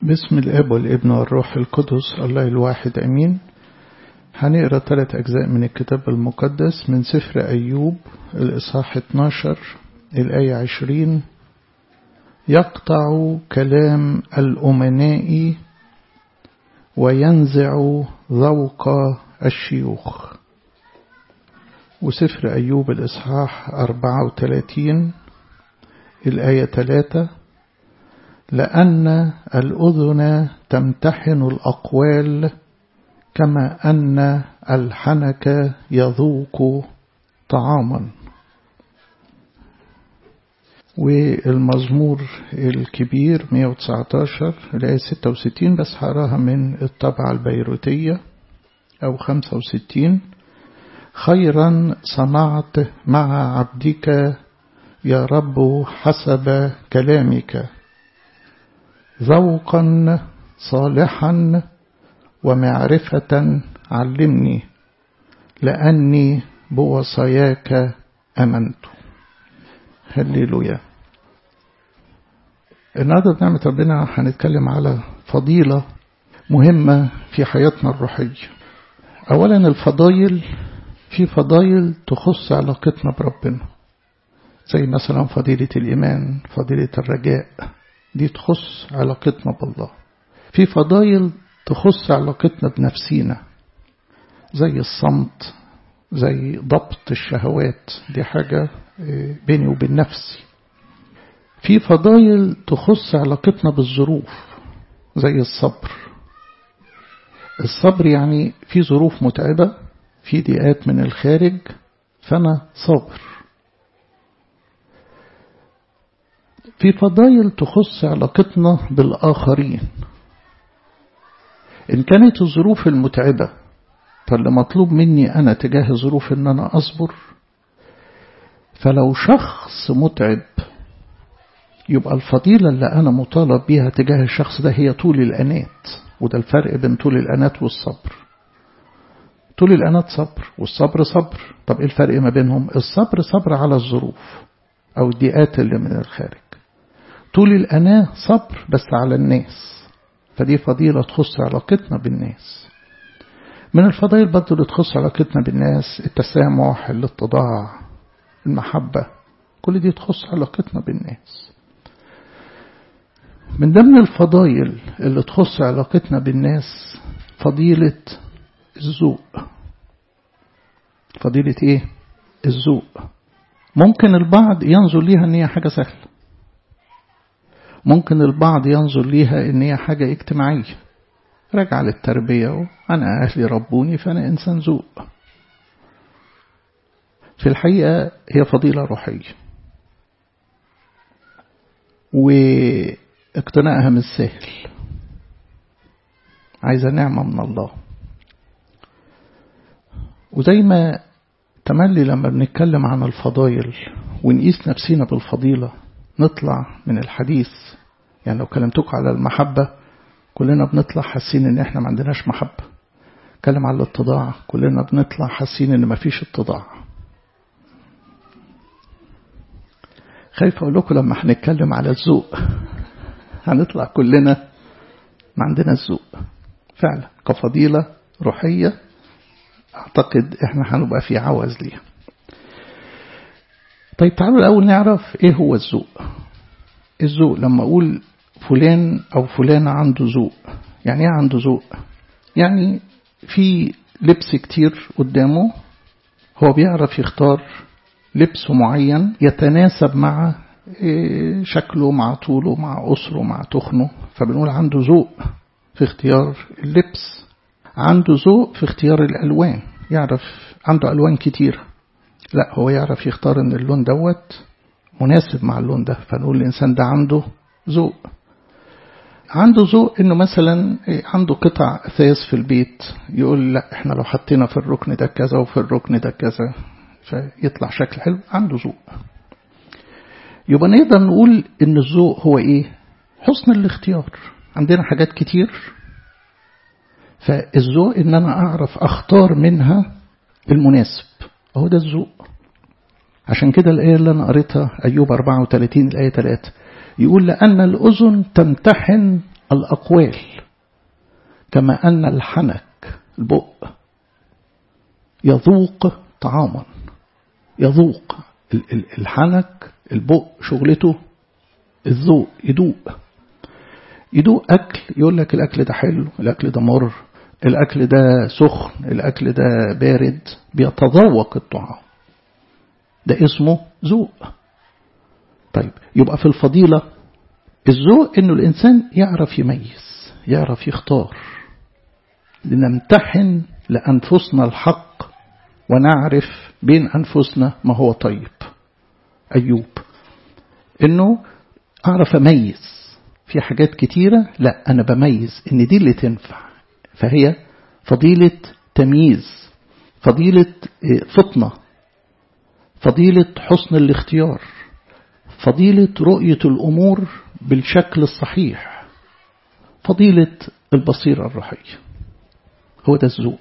باسم الاب والابن والروح القدس الله الواحد امين هنقرا ثلاث اجزاء من الكتاب المقدس من سفر ايوب الاصحاح 12 الايه 20 يقطع كلام الامناء وينزع ذوق الشيوخ وسفر أيوب الإصحاح 34 الآية 3 لأن الأذن تمتحن الأقوال كما أن الحنك يذوق طعاما والمزمور الكبير 119 الآية 66 بس هقراها من الطبعة البيروتية أو 65 خيرا صنعت مع عبدك يا رب حسب كلامك ذوقا صالحا ومعرفة علمني لأني بوصاياك أمنت هللويا النهارده بنعمة ربنا هنتكلم على فضيلة مهمة في حياتنا الروحية أولا الفضايل في فضايل تخص علاقتنا بربنا زي مثلا فضيلة الإيمان فضيلة الرجاء دي تخص علاقتنا بالله في فضايل تخص علاقتنا بنفسينا زي الصمت زي ضبط الشهوات دي حاجة بيني وبين نفسي في فضايل تخص علاقتنا بالظروف زي الصبر الصبر يعني في ظروف متعبة في ضيقات من الخارج فأنا صابر في فضايل تخص علاقتنا بالآخرين إن كانت الظروف المتعبة فاللي مطلوب مني أنا تجاه ظروف إن أنا أصبر فلو شخص متعب يبقى الفضيلة اللي أنا مطالب بيها تجاه الشخص ده هي طول الأنات وده الفرق بين طول الأنات والصبر طول الأنات صبر والصبر صبر طب إيه الفرق ما بينهم الصبر صبر على الظروف أو الضيقات اللي من الخارج طول الأناة صبر بس على الناس فدي فضيلة تخص علاقتنا بالناس من الفضائل برضه اللي تخص علاقتنا بالناس التسامح الاتضاع المحبة كل دي تخص علاقتنا بالناس من ضمن الفضائل اللي تخص علاقتنا بالناس فضيلة الذوق فضيلة ايه الذوق ممكن البعض ينظر ليها ان هي حاجة سهلة ممكن البعض ينظر ليها ان هي حاجة اجتماعية راجع للتربية أنا أهلي ربوني فأنا إنسان ذوق في الحقيقة هي فضيلة روحية واقتنائها مش سهل عايزة نعمة من الله وزي ما تملي لما بنتكلم عن الفضائل ونقيس نفسينا بالفضيلة نطلع من الحديث يعني لو كلمتكم على المحبة كلنا بنطلع حاسين ان احنا ما عندناش محبة كلم على الاتضاع كلنا بنطلع حاسين ان ما فيش اتضاع خايف اقول لكم لما هنتكلم على الذوق هنطلع كلنا ما عندنا الذوق فعلا كفضيلة روحية اعتقد احنا هنبقى في عوز ليها طيب تعالوا الاول نعرف ايه هو الذوق الذوق لما اقول فلان أو فلانة عنده ذوق يعني ايه عنده ذوق يعني في لبس كتير قدامه هو بيعرف يختار لبس معين يتناسب مع شكله مع طوله مع أسره مع تخنه فبنقول عنده ذوق في اختيار اللبس عنده ذوق في اختيار الألوان يعرف عنده ألوان كتير لا هو يعرف يختار ان اللون دوت مناسب مع اللون ده فنقول الإنسان ده عنده ذوق عنده ذوق انه مثلا عنده قطع اثاث في البيت يقول لا احنا لو حطينا في الركن ده كذا وفي الركن ده كذا فيطلع شكل حلو عنده ذوق يبقى نقدر نقول ان الذوق هو ايه حسن الاختيار عندنا حاجات كتير فالذوق ان انا اعرف اختار منها المناسب اهو ده الذوق عشان كده الآية اللي أنا قريتها أيوب 34 الآية 3 يقول لأن الأذن تمتحن الأقوال كما أن الحنك البق يذوق طعاما يذوق الحنك البق شغلته الذوق يدوق يدوق أكل يقول لك الأكل ده حلو الأكل ده مر الأكل ده سخن الأكل ده بارد بيتذوق الطعام ده اسمه ذوق طيب يبقى في الفضيلة الذوق انه الانسان يعرف يميز يعرف يختار لنمتحن لأنفسنا الحق ونعرف بين أنفسنا ما هو طيب أيوب إنه أعرف أميز في حاجات كتيرة لا أنا بميز إن دي اللي تنفع فهي فضيلة تمييز فضيلة فطنة فضيلة حسن الاختيار فضيلة رؤية الأمور بالشكل الصحيح فضيلة البصيرة الروحية هو ده الذوق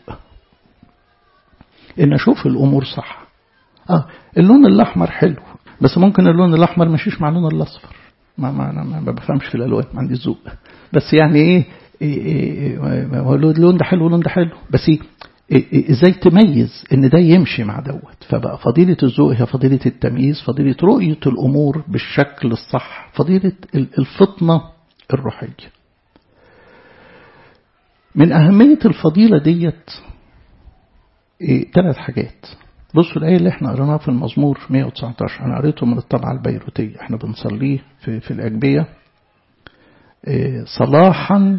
إن أشوف الأمور صح آه اللون الأحمر حلو بس ممكن اللون الأحمر مشيش مع اللون الأصفر ما ما أنا ما بفهمش في الألوان ما عندي ذوق بس يعني إيه, إيه, إيه هو اللون ده حلو واللون ده حلو بس إيه إيه ازاي تميز ان ده يمشي مع دوت فبقى فضيلة الذوق هي فضيلة التمييز فضيلة رؤية الأمور بالشكل الصح فضيلة الفطنة الروحية من أهمية الفضيلة ديت إيه ثلاث حاجات بصوا الآية اللي احنا قريناها في المزمور 119 أنا قريته من الطبعة البيروتية احنا بنصليه في, في الأجبية إيه صلاحا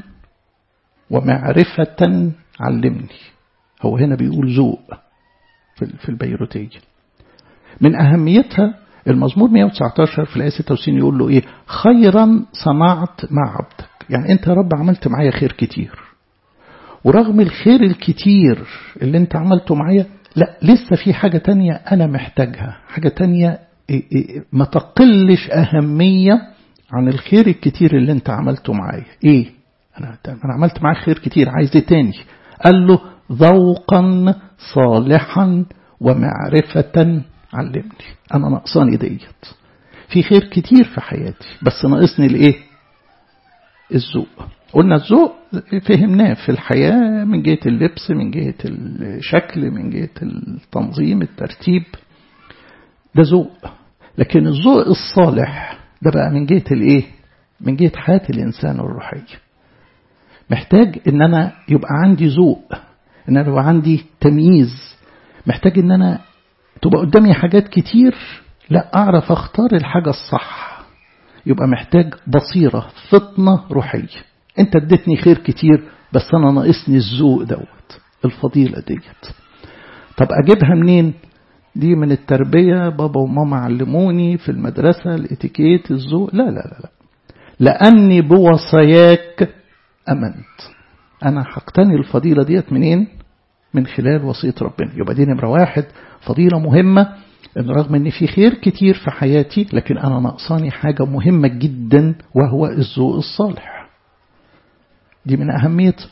ومعرفة علمني هو هنا بيقول ذوق في البيروتية من أهميتها المزمور 119 في الآية 66 يقول له إيه خيرا صنعت مع عبدك يعني أنت يا رب عملت معايا خير كتير ورغم الخير الكتير اللي أنت عملته معايا لا لسه في حاجة تانية أنا محتاجها حاجة تانية ما تقلش أهمية عن الخير الكتير اللي أنت عملته معايا إيه أنا, أنا عملت معاك خير كتير عايز إيه تاني قال له ذوقا صالحا ومعرفة علمني أنا ناقصاني ديت في خير كتير في حياتي بس ناقصني الإيه الذوق قلنا الذوق فهمناه في الحياة من جهة اللبس من جهة الشكل من جهة التنظيم الترتيب ده ذوق لكن الذوق الصالح ده بقى من جهة الإيه من جهة حياة الإنسان الروحية محتاج ان انا يبقى عندي ذوق ان انا يبقى عندي تمييز محتاج ان انا تبقى قدامي حاجات كتير لا اعرف اختار الحاجة الصح يبقى محتاج بصيرة فطنة روحية انت اديتني خير كتير بس انا ناقصني الذوق دوت الفضيلة ديت طب اجيبها منين دي من التربية بابا وماما علموني في المدرسة الاتيكيت الذوق لا لا لا لا لأني بوصاياك أمنت أنا هقتني الفضيلة ديت منين من خلال وصية ربنا يبقى دي نمرة واحد فضيلة مهمة إن رغم إن في خير كتير في حياتي لكن أنا ناقصاني حاجة مهمة جدا وهو الذوق الصالح دي من أهميتها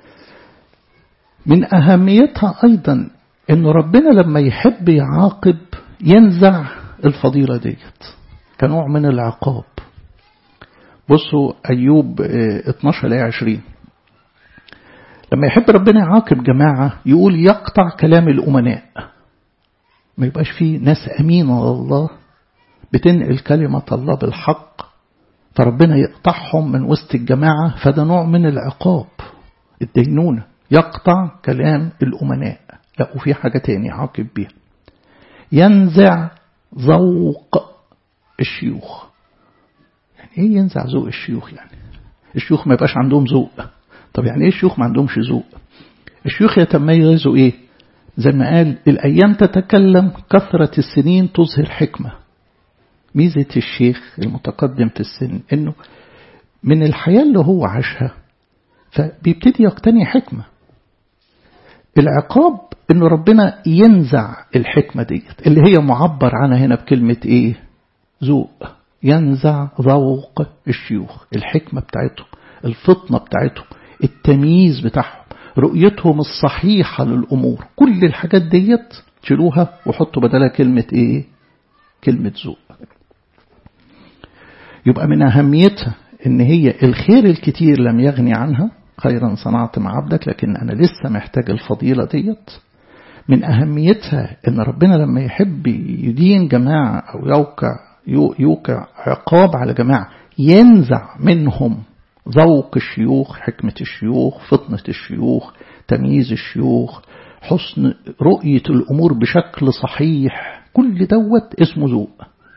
من أهميتها أيضا إن ربنا لما يحب يعاقب ينزع الفضيلة ديت كنوع من العقاب بصوا أيوب 12 ل 20 لما يحب ربنا يعاقب جماعة يقول يقطع كلام الأمناء ما يبقاش فيه ناس أمينة لله بتنقل كلمة الله بالحق فربنا يقطعهم من وسط الجماعة فده نوع من العقاب الدينونة يقطع كلام الأمناء لا وفي حاجة تاني يعاقب بيها ينزع ذوق الشيوخ يعني ايه ينزع ذوق الشيوخ يعني الشيوخ ما يبقاش عندهم ذوق طب يعني ايه الشيوخ ما عندهمش ذوق الشيوخ يتميزوا ايه زي ما قال الايام تتكلم كثرة السنين تظهر حكمة ميزة الشيخ المتقدم في السن انه من الحياة اللي هو عاشها فبيبتدي يقتني حكمة العقاب انه ربنا ينزع الحكمة ديت اللي هي معبر عنها هنا بكلمة ايه ذوق ينزع ذوق الشيوخ الحكمة بتاعتهم الفطنة بتاعتهم التمييز بتاعهم رؤيتهم الصحيحة للأمور كل الحاجات ديت شيلوها وحطوا بدلها كلمة ايه كلمة ذوق يبقى من أهميتها ان هي الخير الكتير لم يغني عنها خيرا صنعت مع عبدك لكن انا لسه محتاج الفضيلة ديت من اهميتها ان ربنا لما يحب يدين جماعة او يوقع يوقع عقاب على جماعة ينزع منهم ذوق الشيوخ حكمة الشيوخ فطنة الشيوخ تمييز الشيوخ حسن رؤية الأمور بشكل صحيح كل دوت اسمه ذوق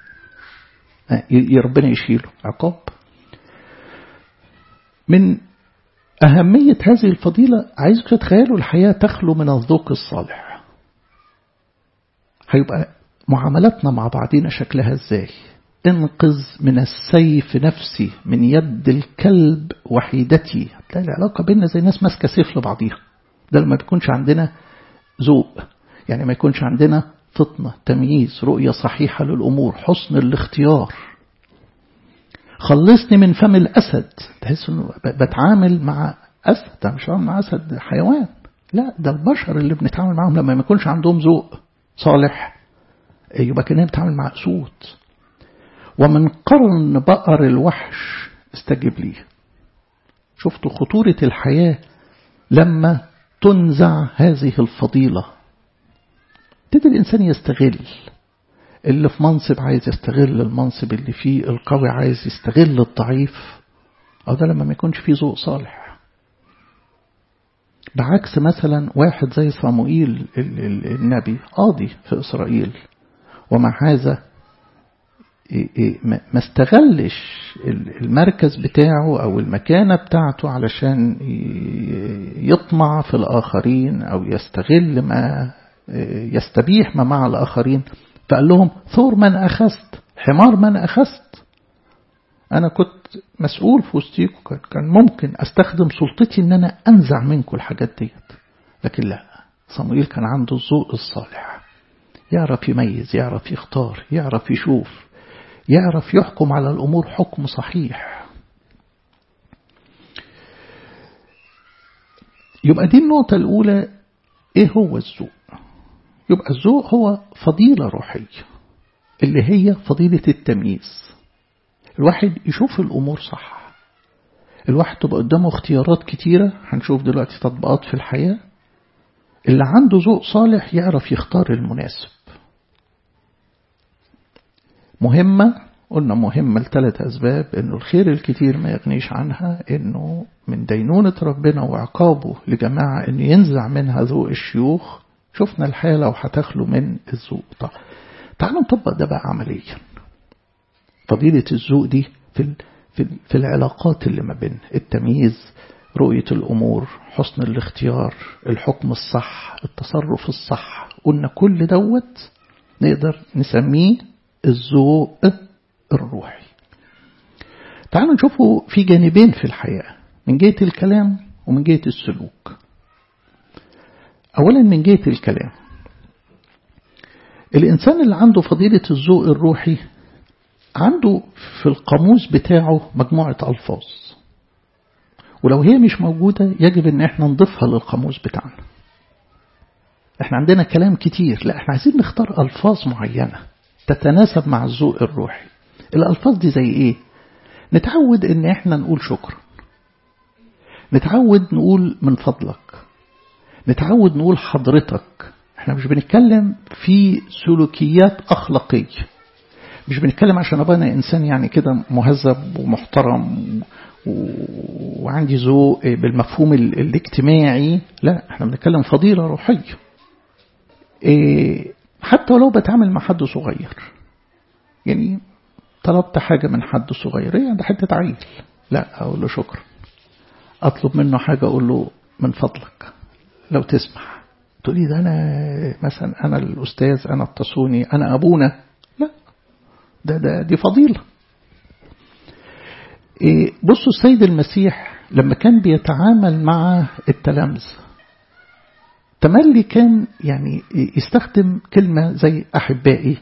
ربنا يشيله عقاب من أهمية هذه الفضيلة عايزك تتخيلوا الحياة تخلو من الذوق الصالح هيبقى معاملاتنا مع بعضنا شكلها ازاي انقذ من السيف نفسي من يد الكلب وحيدتي هتلاقي العلاقة بيننا زي ناس ماسكة سيف لبعضيها ده لما بيكونش عندنا ذوق يعني ما يكونش عندنا فطنة تمييز رؤية صحيحة للأمور حسن الاختيار خلصني من فم الأسد تحس انه بتعامل مع أسد مش مع أسد حيوان لا ده البشر اللي بنتعامل معاهم لما ما يكونش عندهم ذوق صالح يبقى كأننا بنتعامل مع أسود ومن قرن بقر الوحش استجب لي شفتوا خطورة الحياة لما تنزع هذه الفضيلة ابتدي الإنسان يستغل اللي في منصب عايز يستغل المنصب اللي فيه القوي عايز يستغل الضعيف أو ده لما ما يكونش فيه ذوق صالح بعكس مثلا واحد زي صموئيل النبي قاضي في إسرائيل ومع هذا ما استغلش المركز بتاعه أو المكانة بتاعته علشان يطمع في الآخرين أو يستغل ما يستبيح ما مع الآخرين فقال لهم ثور من أخذت حمار من أخذت أنا كنت مسؤول في وسطيكم كان ممكن أستخدم سلطتي أن أنا أنزع منكم الحاجات ديت لكن لا صموئيل كان عنده الذوق الصالح يعرف يميز يعرف يختار يعرف يشوف يعرف يحكم على الأمور حكم صحيح يبقى دي النقطة الأولى إيه هو الذوق يبقى الذوق هو فضيلة روحية اللي هي فضيلة التمييز الواحد يشوف الأمور صح الواحد تبقى قدامه اختيارات كتيرة هنشوف دلوقتي تطبيقات في الحياة اللي عنده ذوق صالح يعرف يختار المناسب مهمة قلنا مهمة لثلاث أسباب إنه الخير الكتير ما يغنيش عنها إنه من دينونة ربنا وعقابه لجماعة إنه ينزع منها ذوق الشيوخ شفنا الحياة لو هتخلو من الذوق طيب تعالوا نطبق ده بقى عمليا فضيلة الذوق دي في في في العلاقات اللي ما بين التمييز رؤية الأمور حسن الاختيار الحكم الصح التصرف الصح قلنا كل دوت نقدر نسميه الذوق الروحي تعالوا نشوفوا في جانبين في الحياة من جهة الكلام ومن جهة السلوك أولا من جهة الكلام الإنسان اللي عنده فضيلة الذوق الروحي عنده في القاموس بتاعه مجموعة ألفاظ ولو هي مش موجودة يجب ان احنا نضيفها للقاموس بتاعنا احنا عندنا كلام كتير لا احنا عايزين نختار ألفاظ معينة تتناسب مع الذوق الروحي الألفاظ دي زي ايه نتعود ان احنا نقول شكرا نتعود نقول من فضلك نتعود نقول حضرتك احنا مش بنتكلم في سلوكيات أخلاقية مش بنتكلم عشان ابقى انا انسان يعني كده مهذب ومحترم وعندي ذوق بالمفهوم الاجتماعي لا احنا بنتكلم فضيلة روحية حتى ولو بتعامل مع حد صغير يعني طلبت حاجة من حد صغير ايه ده حتة عيل لا اقول له شكرا اطلب منه حاجة اقول له من فضلك لو تسمح تقول لي ده انا مثلا انا الاستاذ انا التصوني انا ابونا لا ده ده دي فضيله بصوا السيد المسيح لما كان بيتعامل مع التلامذة تملي كان يعني يستخدم كلمة زي أحبائي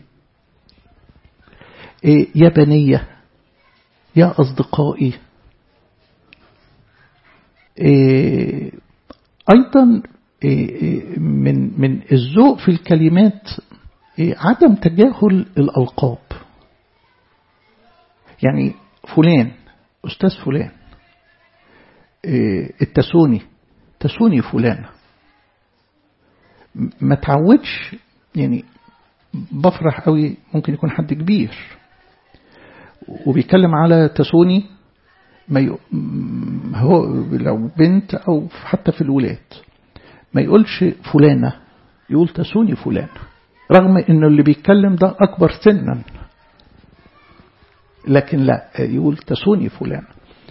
يا بنية يا أصدقائي أيضا من من الذوق في الكلمات عدم تجاهل الألقاب يعني فلان أستاذ فلان التسوني تسوني فلان ما تعودش يعني بفرح قوي ممكن يكون حد كبير وبيتكلم على تسوني ما ي... هو لو بنت أو حتى في الولاد ما يقولش فلانة يقول تسوني فلان رغم انه اللي بيتكلم ده اكبر سنا لكن لا يقول تسوني فلان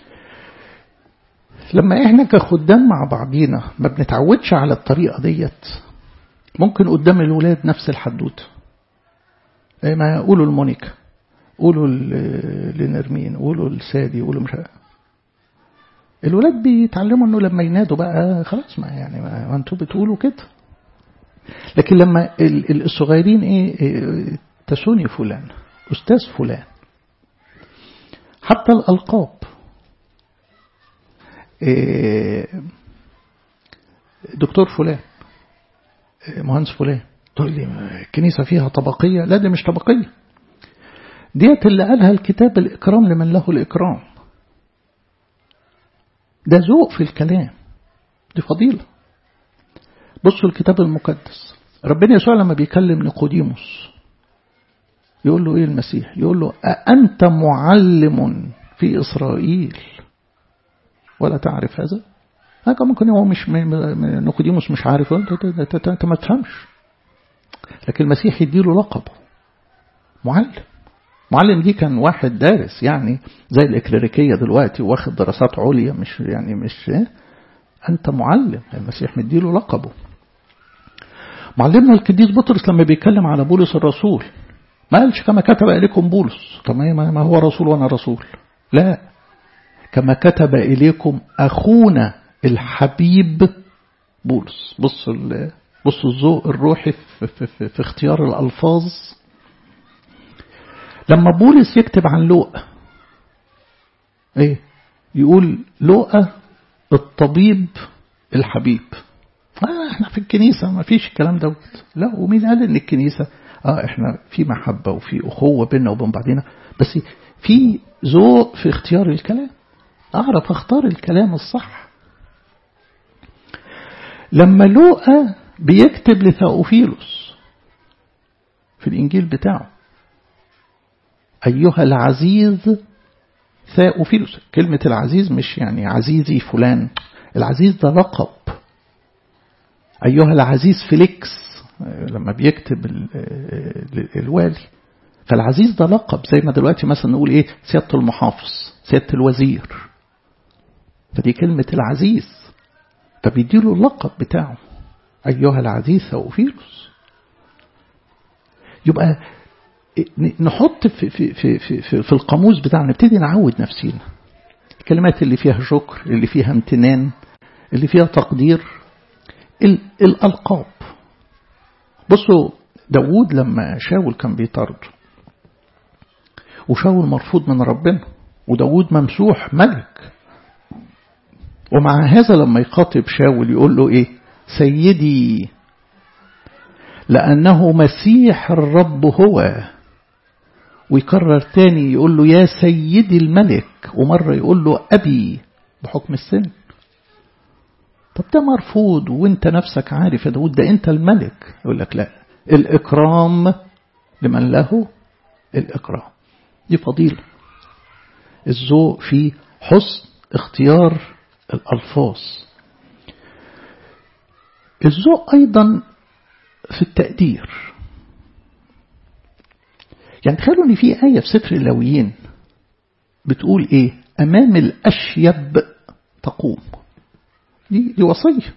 لما احنا كخدام مع بعضينا ما بنتعودش على الطريقة ديت ممكن قدام الولاد نفس الحدوته ما يقولوا لمونيكا قولوا لنرمين قولوا لسادي قولوا مش الولاد بيتعلموا انه لما ينادوا بقى خلاص ما يعني ما انتوا بتقولوا كده لكن لما الصغيرين ايه تسوني فلان استاذ فلان حتى الالقاب إيه دكتور فلان مهندس فلان تقول لي الكنيسة فيها طبقية لا دي مش طبقية ديت اللي قالها الكتاب الإكرام لمن له الإكرام ده ذوق في الكلام دي فضيلة بصوا الكتاب المقدس ربنا يسوع لما بيكلم نيقوديموس يقول له ايه المسيح يقول له أأنت معلم في إسرائيل ولا تعرف هذا هذا ممكن هو مش نيقوديموس مش عارف انت ما تفهمش لكن المسيح يديله لقبه معلم معلم دي كان واحد دارس يعني زي الإكليريكية دلوقتي واخد دراسات عليا مش يعني مش أنت معلم المسيح مديله لقبه معلمنا القديس بطرس لما بيتكلم على بولس الرسول ما قالش كما كتب إليكم بولس طب ما هو رسول وأنا رسول لا كما كتب إليكم أخونا الحبيب بولس بص بص الذوق الروحي في, في, في, في اختيار الألفاظ لما بولس يكتب عن لوقا ايه يقول لوقا الطبيب الحبيب آه احنا في الكنيسة ما فيش الكلام دوت لا ومين قال ان الكنيسة اه احنا في محبة وفي أخوة بيننا وبين بعضنا بس في ذوق في اختيار الكلام أعرف اختار الكلام الصح لما لوقا بيكتب لثاوفيلوس في الإنجيل بتاعه أيها العزيز ثاوفيلوس كلمة العزيز مش يعني عزيزي فلان العزيز ده لقب أيها العزيز فيليكس لما بيكتب الوالي فالعزيز ده لقب زي ما دلوقتي مثلا نقول ايه سيادة المحافظ سيادة الوزير فدي كلمة العزيز فبيديله اللقب بتاعه أيها العزيز ثاوفيلوس يبقى نحط في, في, في, في, في, في القاموس بتاعنا نبتدي نعود نفسينا الكلمات اللي فيها شكر اللي فيها امتنان اللي فيها تقدير الألقاب بصوا داوود لما شاول كان بيطرد وشاول مرفوض من ربنا وداوود ممسوح ملك ومع هذا لما يخاطب شاول يقول له ايه سيدي لأنه مسيح الرب هو ويكرر تاني يقول له يا سيدي الملك ومرة يقول له أبي بحكم السن طب ده مرفوض وانت نفسك عارف يا داود ده انت الملك يقول لك لا الإكرام لمن له الإكرام دي فضيلة الذوق في حسن اختيار الألفاظ الذوق أيضا في التقدير يعني تخيلوا ان في آية في سفر اللاويين بتقول ايه أمام الأشيب تقوم دي, دي وصية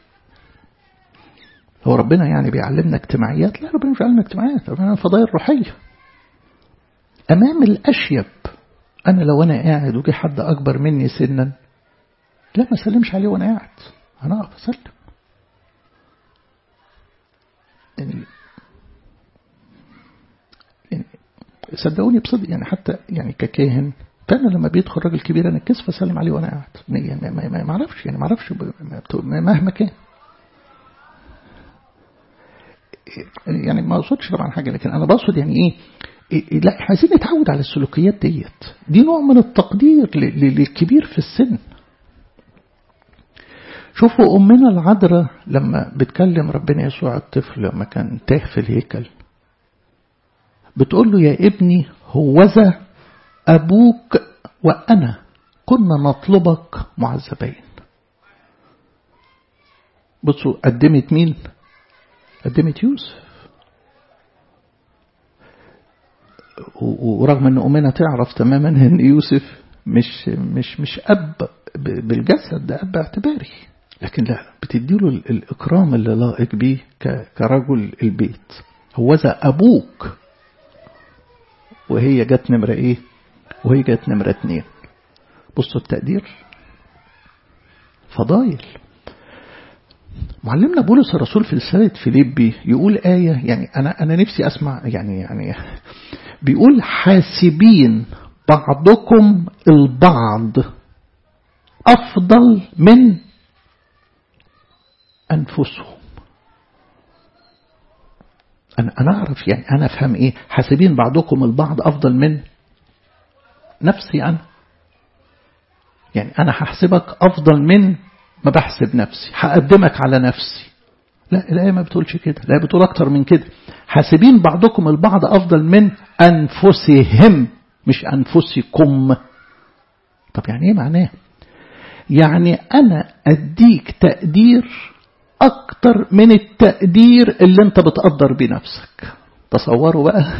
هو ربنا يعني بيعلمنا اجتماعيات لا ربنا مش بيعلمنا اجتماعيات ربنا فضائل روحية أمام الأشيب أنا لو أنا قاعد وجي حد أكبر مني سنا لا ما سلمش عليه وأنا قاعد أنا أقف أسلم يعني يعني صدقوني بصدق يعني حتى يعني ككاهن فأنا لما بيدخل راجل كبير أنا كسف أسلم عليه وأنا قاعد يعني ما أعرفش يعني ما أعرفش مهما كان يعني ما أقصدش طبعا حاجة لكن أنا بقصد يعني إيه لا عايزين نتعود على السلوكيات ديت دي نوع من التقدير للكبير في السن شوفوا أمنا العذراء لما بتكلم ربنا يسوع الطفل لما كان تاه في الهيكل بتقول له يا ابني هوذا أبوك وأنا كنا نطلبك معذبين بصوا قدمت مين قدمت يوسف ورغم ان امنا تعرف تماما ان يوسف مش مش مش اب بالجسد ده اب اعتباري لكن لا بتديله الاكرام اللي لائق بيه كرجل البيت هوذا ابوك وهي جت نمرة ايه وهي جت نمرة اتنين بصوا التقدير فضايل معلمنا بولس الرسول في رسالة فيليبي يقول آية يعني أنا أنا نفسي أسمع يعني يعني بيقول حاسبين بعضكم البعض أفضل من أنفسهم أنا أنا أعرف يعني أنا أفهم إيه حاسبين بعضكم البعض أفضل من نفسي أنا يعني أنا هحسبك أفضل من ما بحسب نفسي هقدمك على نفسي لا الآية ما بتقولش كده الآية بتقول أكتر من كده حاسبين بعضكم البعض أفضل من أنفسهم مش أنفسكم طب يعني إيه معناه يعني أنا أديك تقدير أكتر من التقدير اللي أنت بتقدر بنفسك تصوروا بقى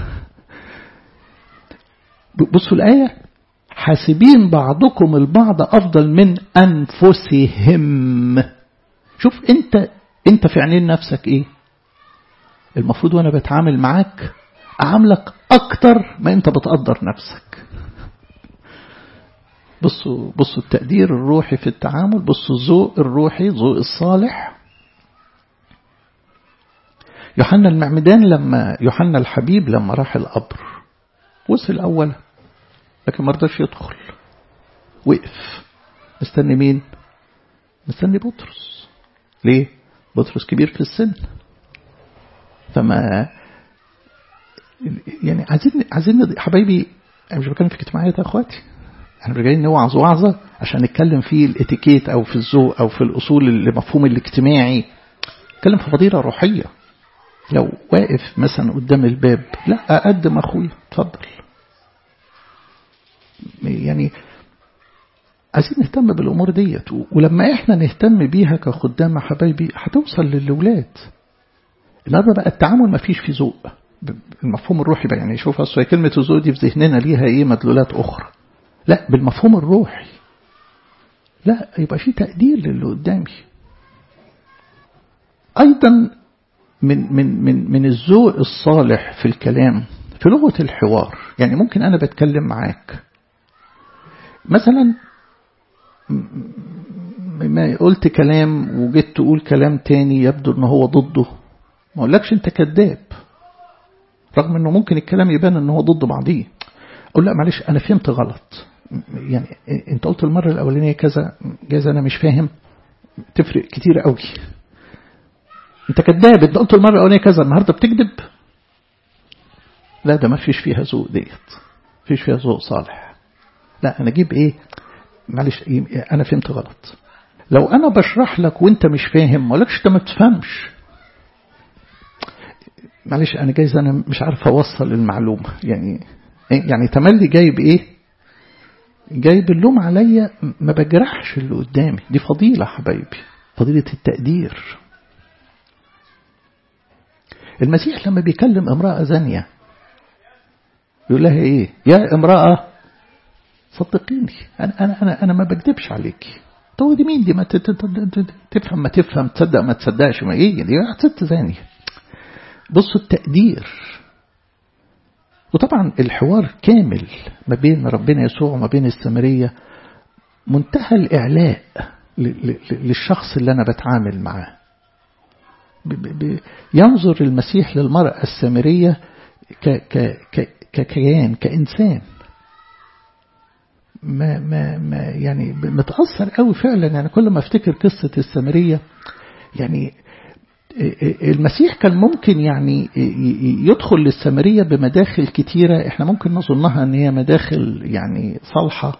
بصوا الآية حاسبين بعضكم البعض أفضل من أنفسهم شوف أنت أنت في عينين نفسك إيه المفروض وأنا بتعامل معاك أعاملك أكتر ما أنت بتقدر نفسك بصوا بصوا التقدير الروحي في التعامل بصوا الذوق الروحي ذوق الصالح يوحنا المعمدان لما يوحنا الحبيب لما راح القبر وصل أولا لكن ما رضاش يدخل وقف مستني مين مستني بطرس ليه بطرس كبير في السن فما يعني عايزين عايزين حبايبي انا مش بتكلم في اجتماعيات يا اخواتي احنا مش جايين نوعظ وعظه عشان نتكلم في الاتيكيت او في الذوق او في الاصول المفهوم الاجتماعي نتكلم في فضيله روحيه لو واقف مثلا قدام الباب لا اقدم اخويا اتفضل يعني عايزين نهتم بالامور ديت ولما احنا نهتم بيها كخدام حبايبي هتوصل للاولاد النهارده بقى التعامل ما فيش فيه ذوق المفهوم الروحي بقى يعني شوف اصل كلمه الذوق دي في ذهننا ليها ايه مدلولات اخرى لا بالمفهوم الروحي لا يبقى في تقدير للي قدامي ايضا من من من من الذوق الصالح في الكلام في لغه الحوار يعني ممكن انا بتكلم معاك مثلا ما قلت كلام وجيت تقول كلام تاني يبدو ان هو ضده ما اقولكش انت كذاب رغم انه ممكن الكلام يبان ان هو ضد بعضيه اقول لا معلش انا فهمت غلط يعني انت قلت المره الاولانيه كذا جايز انا مش فاهم تفرق كتير قوي انت كذاب انت قلت المره الاولانيه كذا النهارده بتكذب لا ده ما فيش فيها ذوق ديت فيش فيها ذوق صالح لا انا اجيب ايه معلش انا فهمت غلط لو انا بشرح لك وانت مش فاهم ما لكش انت ما بتفهمش معلش انا جايز انا مش عارف اوصل المعلومه يعني يعني تملي جايب ايه جايب اللوم عليا ما بجرحش اللي قدامي دي فضيله حبايبي فضيله التقدير المسيح لما بيكلم امراه زانيه يقول لها ايه يا امراه صدقيني انا انا انا انا ما بكذبش عليكي طب دي مين دي ما تفهم ما تفهم تصدق ما تصدقش ما ايه دي ست زانيه بصوا التقدير وطبعا الحوار كامل ما بين ربنا يسوع وما بين السامرية منتهى الإعلاء للشخص اللي أنا بتعامل معاه ينظر المسيح للمرأة السامرية ككيان كإنسان ما ما ما يعني متأثر قوي فعلا يعني كل ما افتكر قصة السامرية يعني المسيح كان ممكن يعني يدخل للسامرية بمداخل كتيرة احنا ممكن نظنها ان هي مداخل يعني صالحة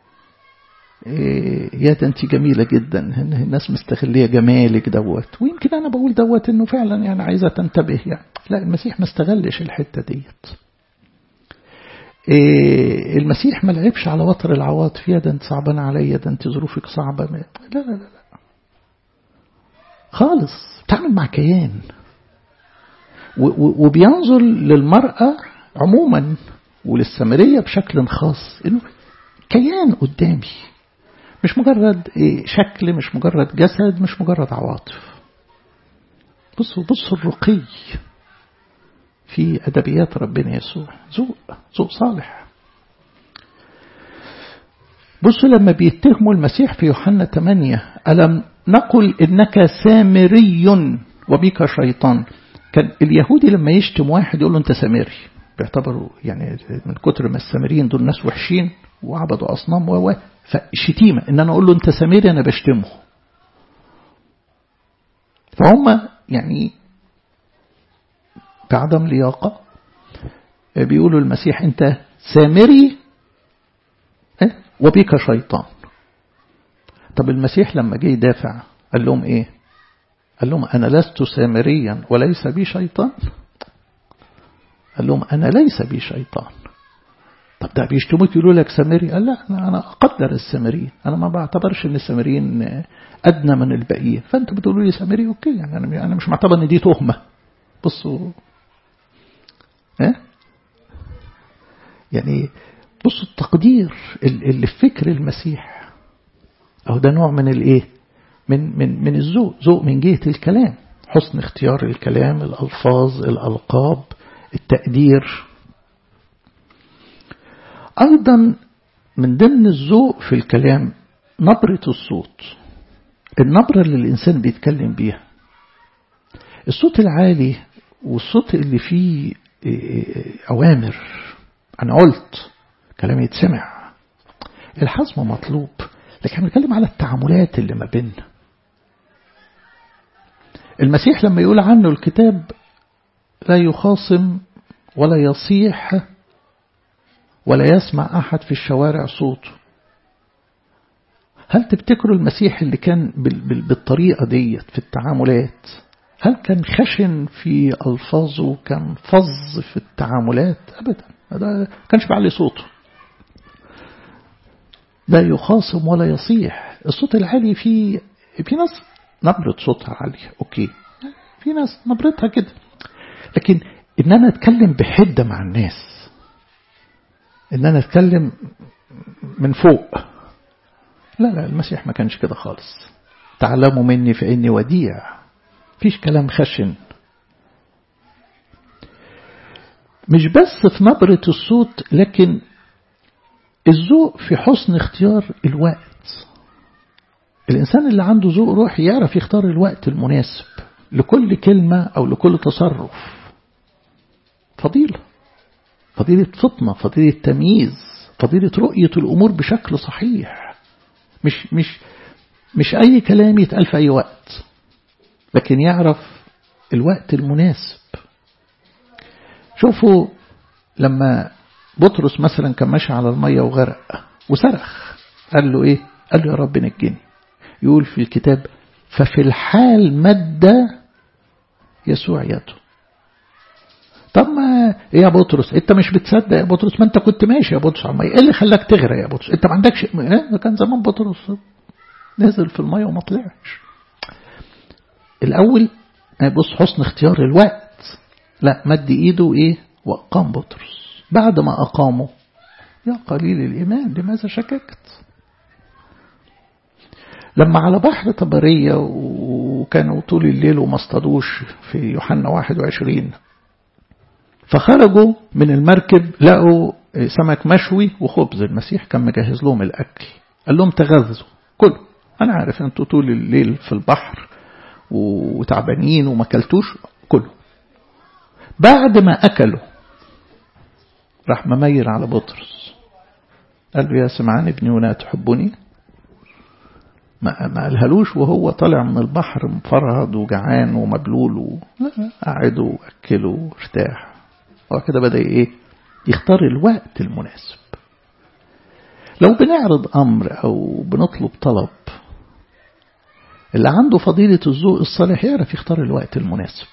يا ده انت جميلة جدا الناس مستغلية جمالك دوت ويمكن انا بقول دوت انه فعلا يعني عايزة تنتبه يعني لا المسيح ما استغلش الحتة ديت المسيح ما لعبش على وتر العواطف يا ده انت صعبان عليا ده انت ظروفك صعبة لا لا لا لا خالص تعمل مع كيان وبينظر للمرأة عموما وللسامرية بشكل خاص انه كيان قدامي مش مجرد شكل مش مجرد جسد مش مجرد عواطف بصوا بصوا الرقي في أدبيات ربنا يسوع ذوق ذوق صالح بصوا لما بيتهموا المسيح في يوحنا 8 ألم نقل إنك سامري وبك شيطان كان اليهودي لما يشتم واحد يقول له أنت سامري بيعتبروا يعني من كتر ما السامريين دول ناس وحشين وعبدوا أصنام و فالشتيمة إن أنا أقول له أنت سامري أنا بشتمه فهم يعني بعدم لياقة بيقولوا المسيح أنت سامري وبك شيطان طب المسيح لما جه يدافع قال لهم ايه قال لهم انا لست سامريا وليس بي شيطان قال لهم انا ليس بي شيطان طب ده بيشتموك يقولوا لك سامري قال لا انا اقدر السامريين انا ما بعتبرش ان السامريين ادنى من الباقيين فانتوا بتقولوا لي سامري اوكي يعني انا انا مش معتبر ان دي تهمه بصوا ها يعني بصوا التقدير اللي في فكر المسيح أو ده نوع من الإيه من من من الذوق ذوق من جهة الكلام حسن اختيار الكلام الألفاظ الألقاب التقدير أيضا من ضمن الذوق في الكلام نبرة الصوت النبرة اللي الإنسان بيتكلم بيها الصوت العالي والصوت اللي فيه أوامر أنا قلت كلام يتسمع الحزم مطلوب لكن بنتكلم على التعاملات اللي ما بيننا المسيح لما يقول عنه الكتاب لا يخاصم ولا يصيح ولا يسمع أحد في الشوارع صوته هل تفتكروا المسيح اللي كان بالطريقة ديت في التعاملات هل كان خشن في ألفاظه كان فظ في التعاملات أبدا ده كانش بعلي صوته لا يخاصم ولا يصيح الصوت العالي في في ناس نبرة صوتها عالية أوكي في ناس نبرتها كده لكن إن أنا أتكلم بحدة مع الناس إن أنا أتكلم من فوق لا لا المسيح ما كانش كده خالص تعلموا مني فإني وديع فيش كلام خشن مش بس في نبرة الصوت لكن الذوق في حسن اختيار الوقت الإنسان اللي عنده ذوق روحي يعرف يختار الوقت المناسب لكل كلمة أو لكل تصرف فضيلة فضيلة فطنة فضيلة تمييز فضيلة رؤية الأمور بشكل صحيح مش مش مش أي كلام يتقال في أي وقت لكن يعرف الوقت المناسب شوفوا لما بطرس مثلا كان ماشي على المية وغرق وصرخ قال له ايه قال له يا رب نجني يقول في الكتاب ففي الحال مد يسوع يده طب ما ايه يا بطرس انت مش بتصدق يا بطرس ما انت كنت ماشي يا بطرس على الميه ايه اللي خلاك تغرق يا بطرس انت ما عندكش ايه كان زمان بطرس نزل في الميه وما طلعش الاول بص حسن اختيار الوقت لا مد ايده ايه واقام بطرس بعد ما أقاموا يا قليل الإيمان لماذا شككت لما على بحر طبرية وكانوا طول الليل وما اصطادوش في يوحنا 21 فخرجوا من المركب لقوا سمك مشوي وخبز المسيح كان مجهز لهم الأكل قال لهم تغذوا كلوا أنا عارف أنتوا طول الليل في البحر وتعبانين وما كلتوش كلوا بعد ما أكلوا راح مميل على بطرس قال له يا سمعان ابني ولا تحبني ما ما قالهالوش وهو طالع من البحر مفرهد وجعان ومبلول و... لا قعده واكله وارتاح هو كده بدأ ايه يختار الوقت المناسب لو بنعرض أمر أو بنطلب طلب اللي عنده فضيلة الذوق الصالح يعرف يختار الوقت المناسب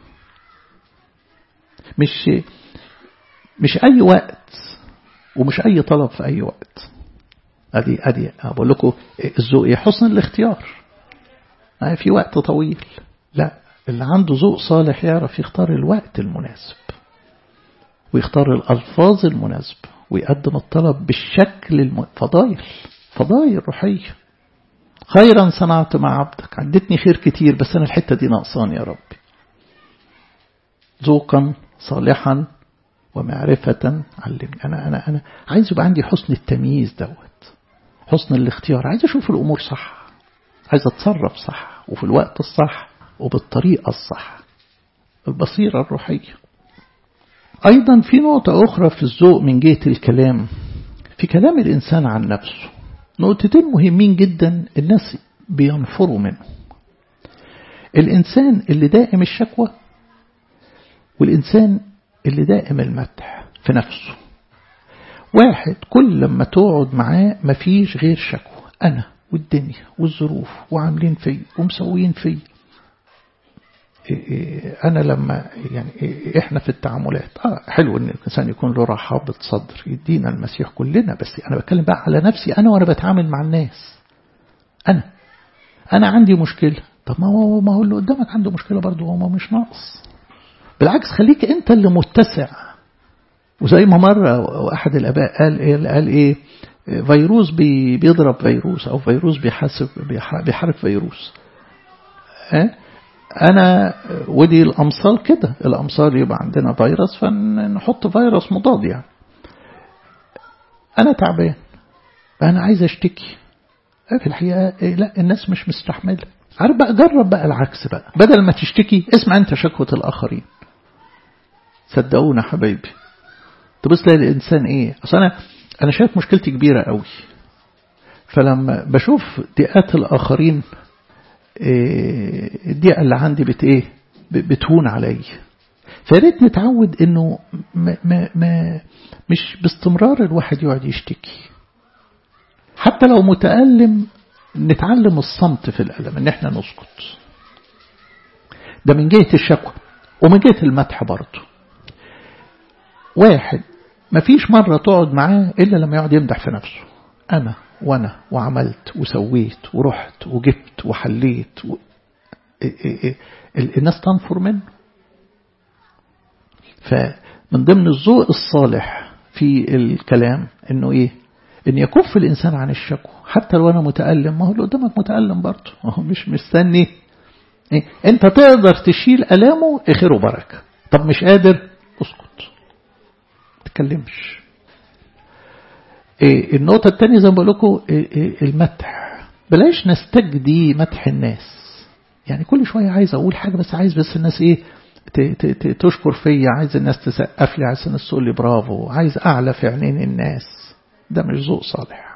مش مش أي وقت ومش أي طلب في أي وقت أدي أدي أقول لكم الذوق إيه حسن الاختيار في وقت طويل لا اللي عنده ذوق صالح يعرف يختار الوقت المناسب ويختار الألفاظ المناسبة ويقدم الطلب بالشكل الم... فضايل فضايل روحية خيرا صنعت مع عبدك عدتني خير كتير بس أنا الحتة دي ناقصاني يا ربي ذوقا صالحا ومعرفة علمني أنا أنا أنا عايز يبقى عندي حسن التمييز دوت حسن الاختيار عايز أشوف الأمور صح عايز أتصرف صح وفي الوقت الصح وبالطريقة الصح البصيرة الروحية أيضا في نقطة أخرى في الذوق من جهة الكلام في كلام الإنسان عن نفسه نقطتين مهمين جدا الناس بينفروا منه الإنسان اللي دائم الشكوى والإنسان اللي دائم المدح في نفسه واحد كل لما تقعد معاه مفيش غير شكوى أنا والدنيا والظروف وعاملين في ومسويين في أنا لما يعني إحنا في التعاملات آه حلو إن الإنسان يكون له رحابة صدر يدينا المسيح كلنا بس أنا بتكلم بقى على نفسي أنا وأنا بتعامل مع الناس أنا أنا عندي مشكلة طب ما هو ما هو اللي قدامك عنده مشكلة برضه هو مش ناقص بالعكس خليك أنت اللي متسع وزي ما مرة أحد الآباء قال إيه قال إيه فيروس بي بيضرب فيروس أو فيروس بيحاسب بيحارب فيروس أه؟ أنا ودي الأمصال كده الأمصال يبقى عندنا فيروس فنحط فيروس مضاد يعني أنا تعبان فأنا عايز أشتكي في الحقيقة لا الناس مش مستحملة عارف بقى جرب بقى العكس بقى بدل ما تشتكي اسمع أنت شكوى الآخرين صدقونا حبايبي تبص تلاقي الإنسان إيه أصل أنا أنا شايف مشكلتي كبيرة قوي فلما بشوف ضيقات الآخرين الضيقة اللي عندي بت إيه بتهون علي فريت نتعود إنه ما ما ما مش باستمرار الواحد يقعد يشتكي حتى لو متألم نتعلم الصمت في الألم إن إحنا نسكت ده من جهة الشكوى ومن جهة المدح برضه واحد مفيش مرة تقعد معاه إلا لما يقعد يمدح في نفسه أنا وأنا وعملت وسويت ورحت وجبت وحليت و... الناس تنفر منه فمن ضمن الذوق الصالح في الكلام انه ايه ان يكف الانسان عن الشكوى حتى لو انا متألم ما هو اللي قدامك متألم برضه ما هو مش مستني إيه؟ انت تقدر تشيل ألامه خير وبركة طب مش قادر اسكت تكلمش إيه النقطة الثانية زي ما بقول لكم إيه المدح بلاش نستجدي مدح الناس يعني كل شوية عايز أقول حاجة بس عايز بس الناس إيه تشكر فيا عايز الناس تسقف لي عايز الناس تقول لي برافو عايز أعلى في عينين الناس ده مش ذوق صالح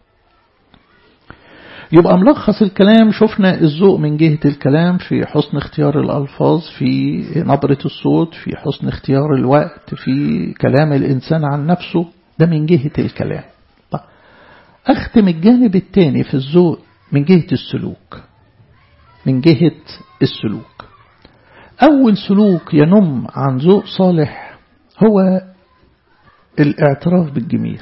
يبقى ملخص الكلام شفنا الذوق من جهة الكلام في حسن اختيار الألفاظ في نبرة الصوت في حسن اختيار الوقت في كلام الإنسان عن نفسه ده من جهة الكلام طيب. أختم الجانب الثاني في الذوق من جهة السلوك من جهة السلوك أول سلوك ينم عن ذوق صالح هو الاعتراف بالجميل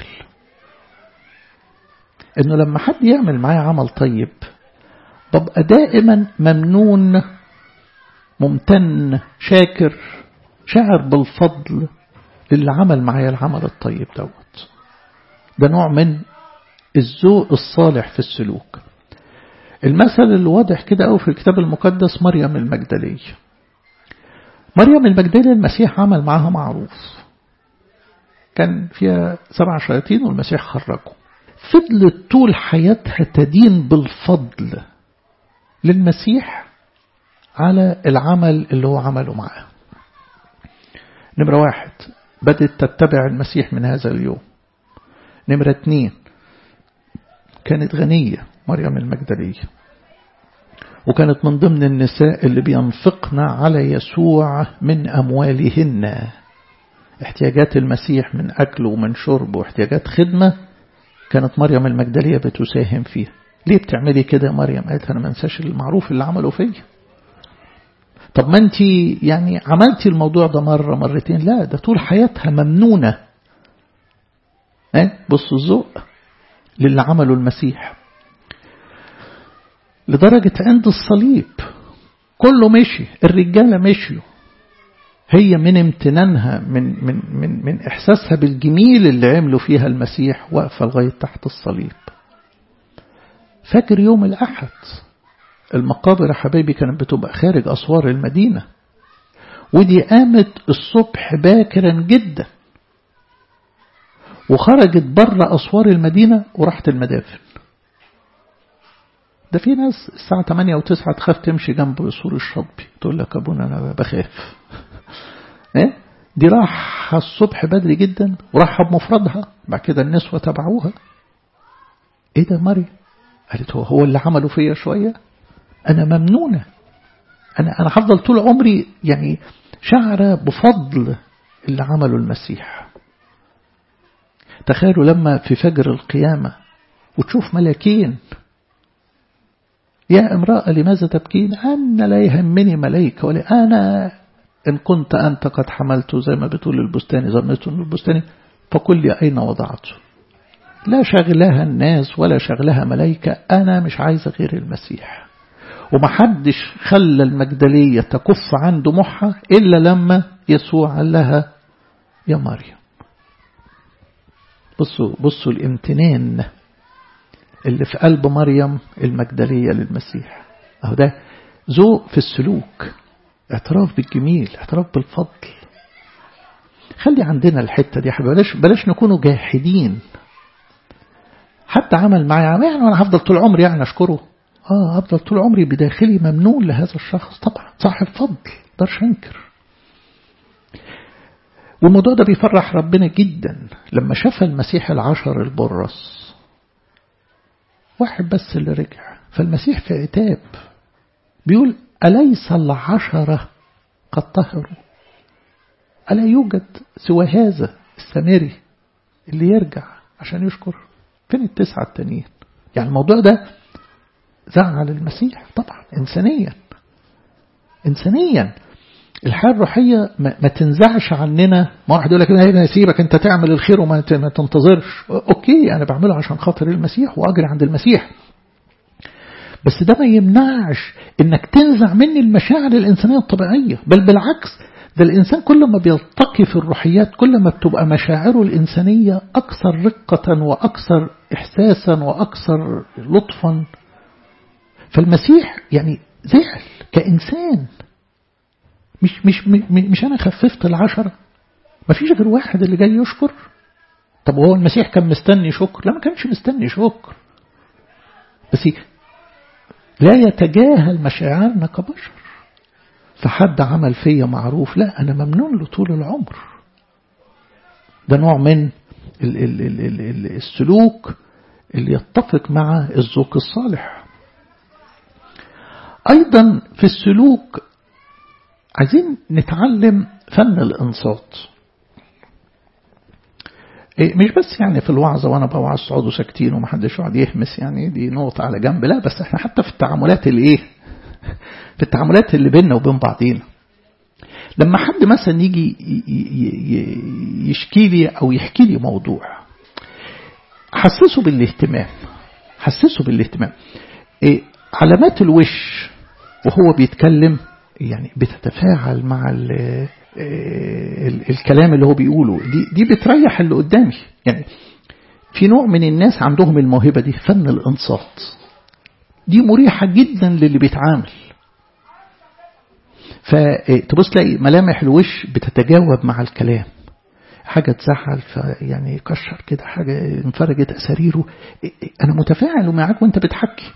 انه لما حد يعمل معايا عمل طيب ببقى دائما ممنون ممتن شاكر شاعر بالفضل للي عمل معايا العمل الطيب دوت ده نوع من الذوق الصالح في السلوك المثل اللي واضح كده قوي في الكتاب المقدس مريم المجدلية مريم المجدلية المسيح عمل معاها معروف كان فيها سبع شياطين والمسيح خرجهم فضلت طول حياتها تدين بالفضل للمسيح على العمل اللي هو عمله معاه نمرة واحد بدأت تتبع المسيح من هذا اليوم نمرة اتنين كانت غنية مريم المجدلية وكانت من ضمن النساء اللي بينفقن على يسوع من أموالهن احتياجات المسيح من أكل ومن شرب واحتياجات خدمة كانت مريم المجدلية بتساهم فيها ليه بتعملي كده يا مريم قالت أنا ما انساش المعروف اللي عمله فيا طب ما انت يعني عملتي الموضوع ده مرة مرتين لا ده طول حياتها ممنونة اه بصوا الذوق للي عمله المسيح لدرجة عند الصليب كله مشي الرجالة مشيوا هي من امتنانها من, من, من, من إحساسها بالجميل اللي عملوا فيها المسيح واقفة لغاية تحت الصليب فاكر يوم الأحد المقابر يا حبايبي كانت بتبقى خارج أسوار المدينة ودي قامت الصبح باكرا جدا وخرجت بره أسوار المدينة وراحت المدافن ده في ناس الساعة 8 و9 تخاف تمشي جنب سور الشطبي تقول لك أبونا أنا بخاف إيه؟ دي راح الصبح بدري جدا وراح بمفردها بعد كده النسوة تبعوها ايه ده مريم قالت هو هو اللي عمله فيا شوية أنا ممنونة أنا أنا هفضل طول عمري يعني شعرة بفضل اللي عمله المسيح تخيلوا لما في فجر القيامة وتشوف ملاكين يا امرأة لماذا تبكين أنا لا يهمني ملائكة ولا أنا إن كنت أنت قد حملته زي ما بتقول البستاني ظنيته أن البستاني فقل لي أين وضعته لا شغلها الناس ولا شغلها ملائكة أنا مش عايزة غير المسيح ومحدش خلى المجدلية تكف عن دموعها إلا لما يسوع قال لها يا مريم بصوا بصوا الامتنان اللي في قلب مريم المجدلية للمسيح أهو ده ذوق في السلوك اعتراف بالجميل اعتراف بالفضل خلي عندنا الحتة دي بلاش بلاش نكونوا جاحدين حتى عمل معي يعني أنا هفضل طول عمري يعني أشكره آه أفضل طول عمري بداخلي ممنون لهذا الشخص طبعا صاحب فضل مقدرش أنكر والموضوع ده بيفرح ربنا جدا لما شاف المسيح العشر البرص واحد بس اللي رجع فالمسيح في عتاب بيقول أليس العشرة قد طهروا ألا يوجد سوى هذا السامري اللي يرجع عشان يشكر فين التسعة التانيين يعني الموضوع ده زعل المسيح طبعا إنسانيا إنسانيا الحياة الروحية ما, ما تنزعش عننا ما واحد يقول لك لا هسيبك انت تعمل الخير وما تنتظرش اوكي انا بعمله عشان خاطر المسيح واجري عند المسيح بس ده ما يمنعش انك تنزع مني المشاعر الانسانية الطبيعية بل بالعكس ده الانسان كل ما بيلتقي في الروحيات كل ما بتبقى مشاعره الانسانية اكثر رقة واكثر احساسا واكثر لطفا فالمسيح يعني زعل كإنسان مش مش مش أنا خففت العشرة ما فيش غير واحد اللي جاي يشكر طب هو المسيح كان مستني شكر لا ما كانش مستني شكر بس لا يتجاهل مشاعرنا كبشر فحد عمل فيا معروف لا أنا ممنون له طول العمر ده نوع من ال ال ال ال ال السلوك اللي يتفق مع الذوق الصالح أيضا في السلوك عايزين نتعلم فن الإنصات مش بس يعني في الوعظة وأنا بوعظ صعود ساكتين ومحدش يقعد يهمس يعني دي نقطة على جنب لا بس احنا حتى في التعاملات اللي ايه في التعاملات اللي بيننا وبين بعضينا لما حد مثلا يجي يشكي لي أو يحكي لي موضوع حسسه بالاهتمام حسسه بالاهتمام إيه علامات الوش وهو بيتكلم يعني بتتفاعل مع ال ال الكلام اللي هو بيقوله دي دي بتريح اللي قدامي يعني في نوع من الناس عندهم الموهبة دي فن الإنصات دي مريحة جدا للي بيتعامل فتبص تلاقي ملامح الوش بتتجاوب مع الكلام حاجة تزعل فيعني يكشر كده حاجة انفرجت أساريره أنا متفاعل معاك وأنت بتحكي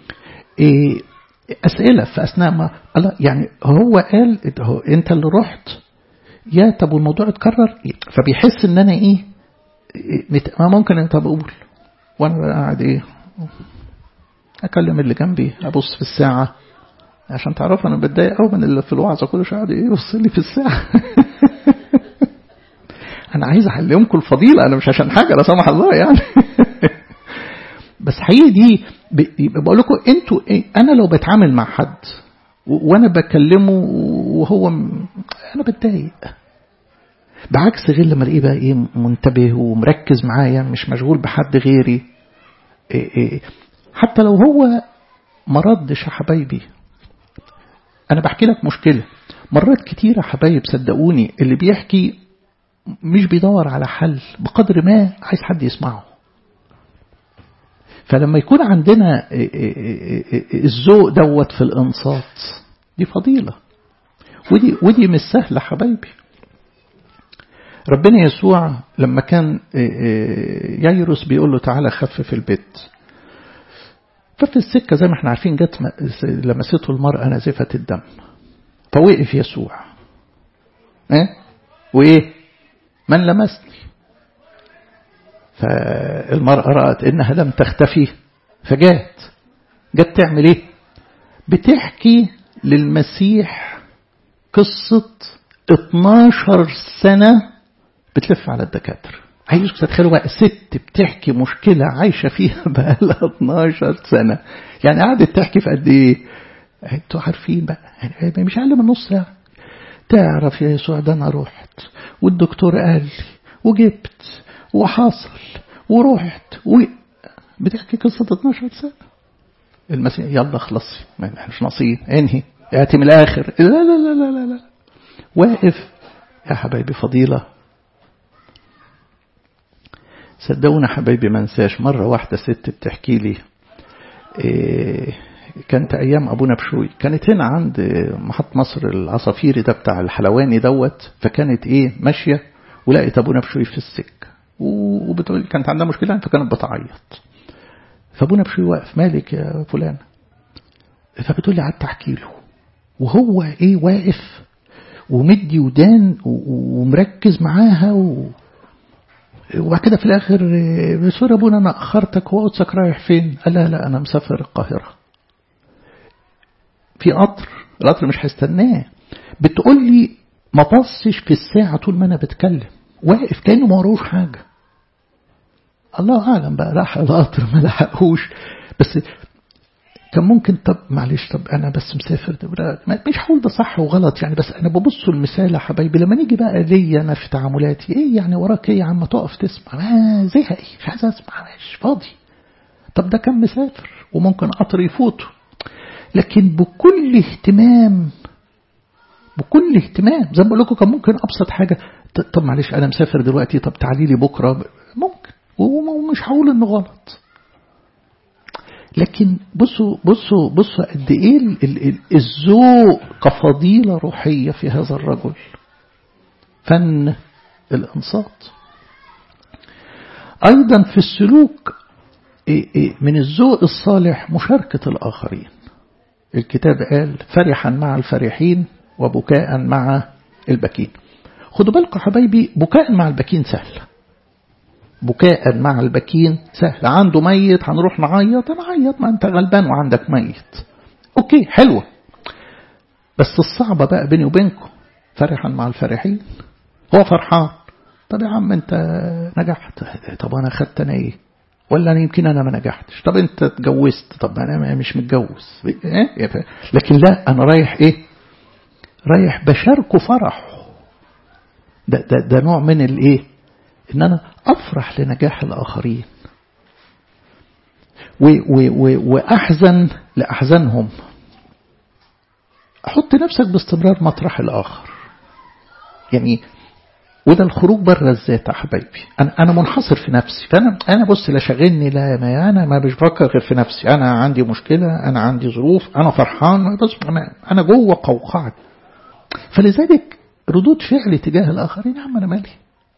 أسئلة في أثناء ما الله يعني هو قال هو أنت اللي رحت يا طب والموضوع اتكرر فبيحس إن أنا إيه ما ممكن أنت بقول وأنا قاعد إيه اكلم اللي جنبي ابص في الساعه عشان تعرف انا بتضايق قوي من اللي في الوعظه كل شويه يبص لي في الساعه انا عايز اعلمكم الفضيله انا مش عشان حاجه لا سمح الله يعني بس حقيقي دي بقول لكم انتوا إيه انا لو بتعامل مع حد وانا بكلمه وهو انا بتضايق بعكس غير لما الاقيه بقى ايه منتبه ومركز معايا مش مشغول بحد غيري إيه إيه حتى لو هو ما ردش يا حبايبي انا بحكي لك مشكله مرات كتيره حبايب صدقوني اللي بيحكي مش بيدور على حل بقدر ما عايز حد يسمعه فلما يكون عندنا الذوق دوت في الانصات دي فضيله ودي ودي مش سهله حبايبي ربنا يسوع لما كان ييروس بيقول له تعالى خفف البيت ففي السكة زي ما احنا عارفين جت لمسته المرأة نازفة الدم فوقف يسوع ايه وايه من لمسني فالمرأة رأت إنها لم تختفي فجات جت تعمل إيه بتحكي للمسيح قصة 12 سنة بتلف على الدكاترة عايزك تتخيلوا بقى ست بتحكي مشكلة عايشة فيها بقى لها 12 سنة يعني قعدت تحكي في قد إيه انتوا عارفين بقى يعني مش أقل من نص ساعة تعرف يا يسوع ده أنا رحت والدكتور قال لي وجبت وحصل ورحت و... بتحكي قصة 12 سنة المسيح يلا خلصي ما احنا مش ناقصين انهي ياتي من الاخر لا لا لا لا لا, لا. واقف يا حبايبي فضيلة صدقونا حبايبي ما انساش مرة واحدة ست بتحكي لي إيه كانت أيام أبونا بشوي كانت هنا عند محط مصر العصافيري ده بتاع الحلواني دوت فكانت إيه ماشية ولقيت أبونا بشوي في السكة وبتقول كانت عندها مشكلة فكانت بتعيط فابونا بشوي واقف مالك يا فلان فبتقول لي قعدت احكي له وهو ايه واقف ومدي ودان ومركز معاها و... وبعد كده في الاخر سوري ابونا انا اخرتك هو قدسك رايح فين؟ قال لا لا انا مسافر القاهره. في قطر القطر مش هيستناه بتقول لي ما بصش في الساعه طول ما انا بتكلم واقف كانه ما وروش حاجه. الله اعلم بقى راح القطر ما لحقهوش بس كان ممكن طب معلش طب انا بس مسافر مش هقول ده صح وغلط يعني بس انا ببص المثال يا حبايبي لما نيجي بقى ليا انا في تعاملاتي ايه يعني وراك ايه يا عم تقف تسمع ما زهقي مش عايز اسمع مش فاضي طب ده كان مسافر وممكن قطر يفوته لكن بكل اهتمام بكل اهتمام زي ما بقول لكم كان ممكن ابسط حاجه طب معلش انا مسافر دلوقتي طب تعالي لي بكره ممكن ومش هقول انه غلط لكن بصوا بصوا بصوا قد ايه الذوق كفضيلة روحية في هذا الرجل فن الانصات ايضا في السلوك من الذوق الصالح مشاركة الاخرين الكتاب قال فرحا مع الفرحين وبكاء مع البكين خدوا بالكم حبايبي بكاء مع البكين سهل بكاء مع البكين سهل عنده ميت هنروح نعيط نعيط ما انت غلبان وعندك ميت اوكي حلوة بس الصعبة بقى بيني وبينكم فرحا مع الفرحين هو فرحان طب يا عم انت نجحت طب انا خدت انا ايه ولا انا يمكن انا ما نجحتش طب انت اتجوزت طب انا مش متجوز إيه؟ لكن لا انا رايح ايه رايح بشاركه فرحه ده, ده, ده نوع من الايه ان انا افرح لنجاح الاخرين و و و واحزن لاحزانهم حط نفسك باستمرار مطرح الاخر يعني وده الخروج بره الذات يا حبايبي انا انا منحصر في نفسي فانا انا بص لا شاغلني لا ما انا ما مش بفكر غير في نفسي انا عندي مشكله انا عندي ظروف انا فرحان بس انا انا جوه قوقعه فلذلك ردود فعلي تجاه الاخرين يا عم انا مالي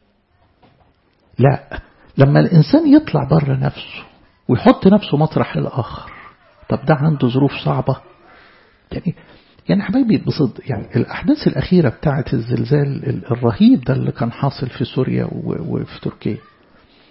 لا لما الإنسان يطلع بره نفسه ويحط نفسه مطرح الآخر طب ده عنده ظروف صعبة يعني يعني حبايبي بصدق يعني الأحداث الأخيرة بتاعة الزلزال الرهيب ده اللي كان حاصل في سوريا وفي تركيا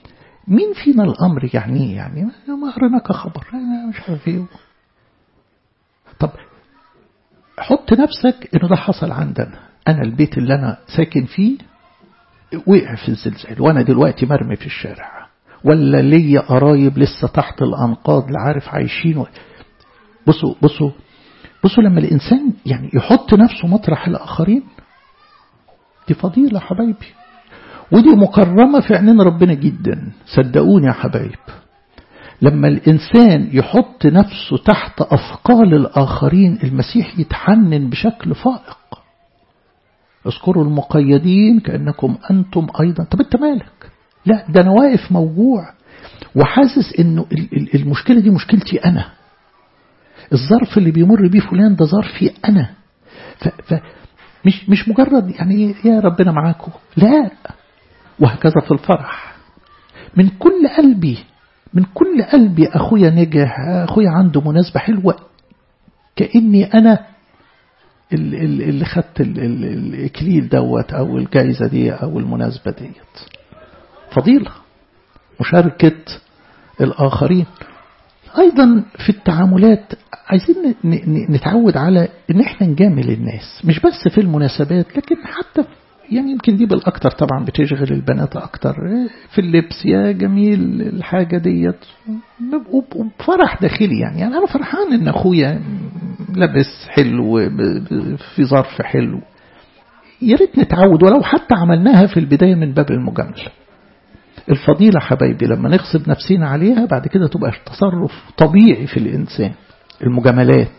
مين فينا الأمر يعنيه يعني ما قريناك خبر أنا مش عارف إيه طب حط نفسك إنه ده حصل عندنا أنا البيت اللي أنا ساكن فيه وقع في الزلزال وأنا دلوقتي مرمي في الشارع ولا ليا قرايب لسه تحت الأنقاض لا عارف عايشين و... بصوا بصوا بصوا لما الإنسان يعني يحط نفسه مطرح الآخرين دي فضيلة حبايبي ودي مكرمة في عينين ربنا جدا صدقوني يا حبايب لما الإنسان يحط نفسه تحت أثقال الآخرين المسيح يتحنن بشكل فائق اذكروا المقيدين كأنكم أنتم أيضا طب أنت مالك لا ده أنا واقف موجوع وحاسس أنه المشكلة دي مشكلتي أنا الظرف اللي بيمر بيه فلان ده ظرفي أنا ف, ف مش مش مجرد يعني يا ربنا معاكم لا وهكذا في الفرح من كل قلبي من كل قلبي أخويا نجح أخويا عنده مناسبة حلوة كأني أنا اللي خدت الإكليل دوت أو الجائزة دي أو المناسبة ديت فضيلة مشاركة الآخرين أيضا في التعاملات عايزين نتعود على ان احنا نجامل الناس مش بس في المناسبات لكن حتى يعني يمكن دي بالاكتر طبعا بتشغل البنات اكتر في اللبس يا جميل الحاجة ديت وبفرح داخلي يعني, يعني انا فرحان ان اخويا لابس حلو في ظرف حلو يا ريت نتعود ولو حتى عملناها في البداية من باب المجاملة الفضيلة حبايبي لما نغصب نفسينا عليها بعد كده تبقى تصرف طبيعي في الإنسان المجاملات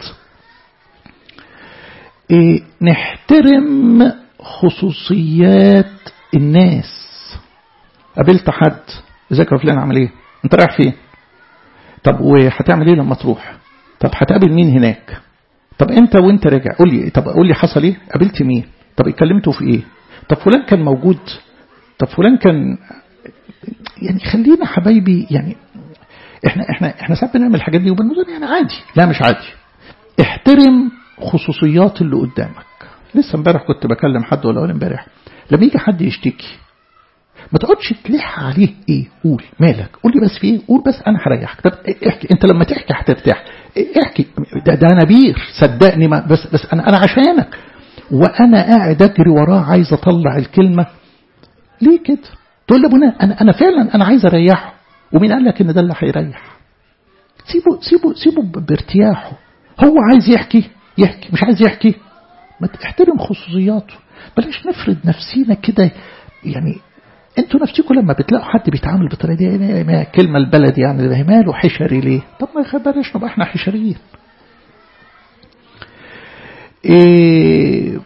إيه نحترم خصوصيات الناس قابلت حد ازيك يا فلان عامل ايه انت رايح فين طب وهتعمل ايه لما تروح طب هتقابل مين هناك طب انت وانت راجع قول لي طب قول لي حصل ايه قابلت مين طب اتكلمتوا في ايه طب فلان كان موجود طب فلان كان يعني خلينا حبايبي يعني احنا احنا احنا ساعات بنعمل الحاجات دي وبنقول يعني عادي لا مش عادي احترم خصوصيات اللي قدامك لسه امبارح كنت بكلم حد ولا اول امبارح لما يجي حد يشتكي ما تقعدش تلح عليه ايه قول مالك قول لي بس في ايه قول بس انا هريحك طب احكي انت لما تحكي هترتاح احكي ده, ده انا بير صدقني ما بس بس انا انا عشانك وانا قاعد اجري وراه عايز اطلع الكلمه ليه كده تقول لي ابونا انا انا فعلا انا عايز اريحه ومين قال لك ان ده اللي هيريح سيبه سيبه سيبه بارتياحه هو عايز يحكي يحكي مش عايز يحكي ما تحترم خصوصياته بلاش نفرض نفسينا كده يعني انتوا نفسكم لما بتلاقوا حد بيتعامل بالطريقه دي ما كلمه البلد يعني ماله حشري ليه طب ما يخبرش نبقى احنا حشريين إيه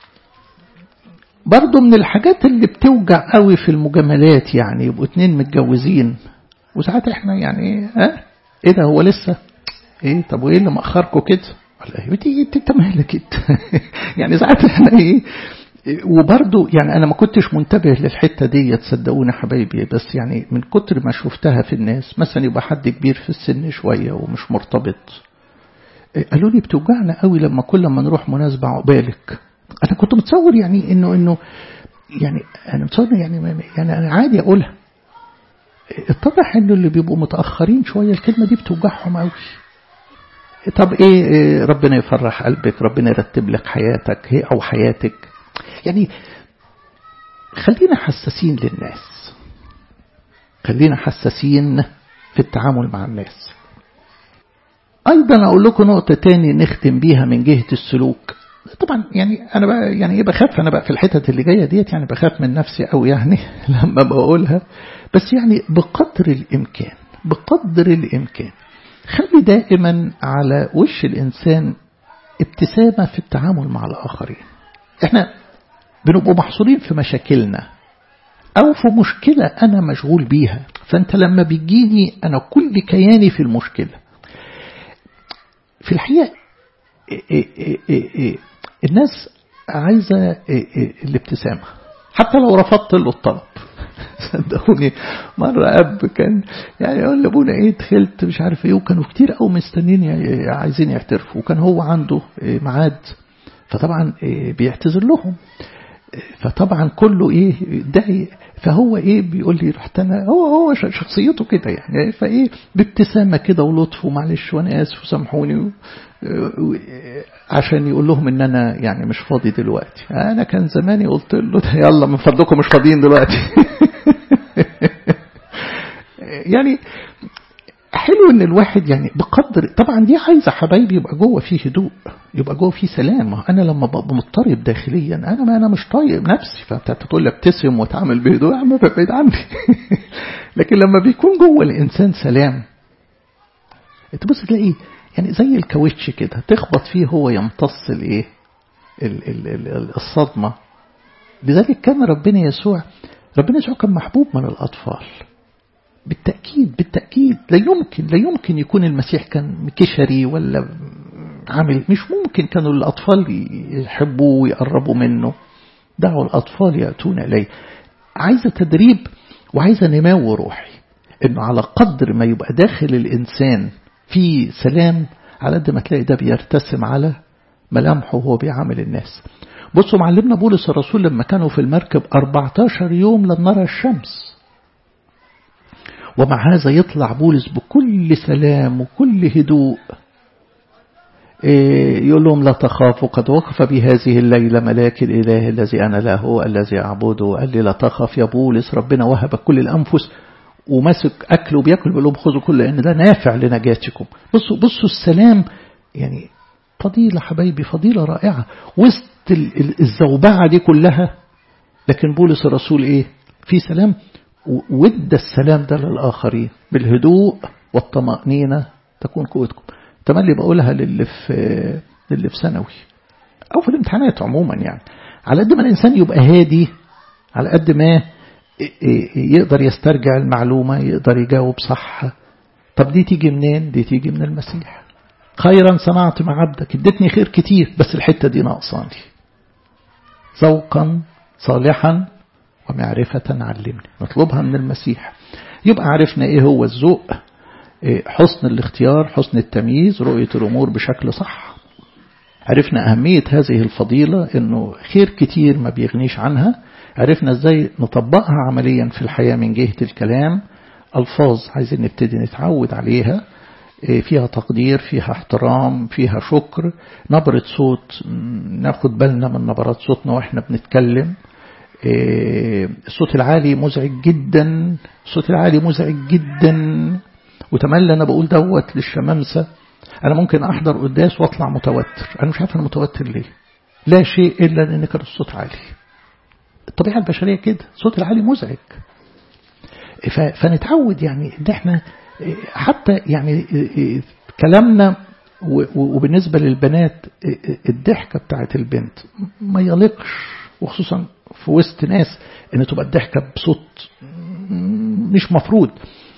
برضو من الحاجات اللي بتوجع قوي في المجاملات يعني يبقوا اتنين متجوزين وساعات احنا يعني ها ايه ده هو لسه ايه طب وايه اللي مأخركم كده ولا ايه انت مالك انت يعني ساعات احنا ايه وبرضه يعني انا ما كنتش منتبه للحته دي تصدقوني حبايبي بس يعني من كتر ما شفتها في الناس مثلا يبقى حد كبير في السن شويه ومش مرتبط قالوا لي بتوجعنا قوي لما كل ما نروح مناسبه عقبالك انا كنت متصور يعني انه انه يعني انا متصور يعني يعني انا عادي اقولها اتضح انه اللي بيبقوا متاخرين شويه الكلمه دي بتوجعهم قوي طب ايه ربنا يفرح قلبك ربنا يرتب لك حياتك هي او حياتك يعني خلينا حساسين للناس خلينا حساسين في التعامل مع الناس ايضا اقول لكم نقطه تاني نختم بيها من جهه السلوك طبعا يعني انا بقى يعني ايه بخاف انا بقى في الحتت اللي جايه ديت يعني بخاف من نفسي قوي يعني لما بقولها بس يعني بقدر الامكان بقدر الامكان خلي دائما على وش الانسان ابتسامه في التعامل مع الاخرين احنا بنبقوا محصورين في مشاكلنا او في مشكله انا مشغول بيها فانت لما بيجيني انا كل كياني في المشكله في الحقيقه إيه إيه إيه الناس عايزة الابتسامة حتى لو رفضت له الطلب صدقوني مرة أب كان يعني يقول لأبونا إيه دخلت مش عارف إيه وكانوا كتير أوي مستنين عايزين يعترفوا وكان هو عنده ميعاد فطبعا بيعتذر لهم فطبعا كله ايه ده فهو ايه بيقول لي رحت انا هو هو شخصيته كده يعني فايه بابتسامه كده ولطف ومعلش وانا اسف وسامحوني عشان يقول لهم ان انا يعني مش فاضي دلوقتي انا كان زماني قلت له ده يلا من فضلكم مش فاضيين دلوقتي يعني حلو ان الواحد يعني بقدر طبعا دي عايزه حبايبي يبقى جوه فيه هدوء يبقى جوه فيه سلام انا لما ببقى مضطرب داخليا انا ما انا مش طايق نفسي فانت تقول لي ابتسم وتعمل بهدوء يا عم بعيد عني لكن لما بيكون جوه الانسان سلام تبص تلاقيه يعني زي الكاوتش كده تخبط فيه هو يمتص الايه الصدمه لذلك كان ربنا يسوع ربنا يسوع كان محبوب من الاطفال بالتأكيد بالتأكيد لا يمكن لا يمكن يكون المسيح كان كشري ولا عامل مش ممكن كانوا الأطفال يحبوه ويقربوا منه دعوا الأطفال يأتون إليه عايزة تدريب وعايزة نمو روحي إنه على قدر ما يبقى داخل الإنسان في سلام على قد ما تلاقي ده بيرتسم على ملامحه وهو بيعامل الناس بصوا معلمنا بولس الرسول لما كانوا في المركب 14 يوم لم نرى الشمس ومع هذا يطلع بولس بكل سلام وكل هدوء يقول لهم لا تخافوا قد وقف بي هذه الليلة ملاك الإله الذي أنا له الذي أعبده قال لي لا تخف يا بولس ربنا وهب كل الأنفس وماسك أكل وبياكل بيقول لهم خذوا كل لأن ده نافع لنجاتكم بصوا بصوا السلام يعني فضيلة حبايبي فضيلة رائعة وسط الزوبعة دي كلها لكن بولس الرسول إيه في سلام وادى السلام ده للآخرين بالهدوء والطمأنينة تكون قوتكم تملي بقولها للي في للي في ثانوي أو في الامتحانات عموما يعني على قد ما الإنسان يبقى هادي على قد ما يقدر يسترجع المعلومة يقدر يجاوب صح طب دي تيجي منين دي تيجي من المسيح خيرا صنعت مع عبدك ادتني خير كتير بس الحتة دي ناقصاني ذوقا صالحا ومعرفة علمني نطلبها من المسيح يبقى عرفنا ايه هو الذوق إيه حسن الاختيار حسن التمييز رؤية الأمور بشكل صح عرفنا أهمية هذه الفضيلة أنه خير كتير ما بيغنيش عنها عرفنا ازاي نطبقها عمليا في الحياة من جهة الكلام ألفاظ عايزين نبتدي نتعود عليها فيها تقدير فيها احترام فيها شكر نبرة صوت ناخد بالنا من نبرات صوتنا واحنا بنتكلم الصوت العالي مزعج جدا الصوت العالي مزعج جدا وتملى انا بقول دوت للشمامسة انا ممكن احضر قداس واطلع متوتر انا مش عارف انا متوتر ليه لا شيء الا لان كان الصوت عالي الطبيعة البشرية كده الصوت العالي مزعج فنتعود يعني ان احنا حتى يعني كلامنا وبالنسبة للبنات الضحكة بتاعت البنت ما يليقش وخصوصا في وسط ناس ان تبقى الضحكة بصوت مش مفروض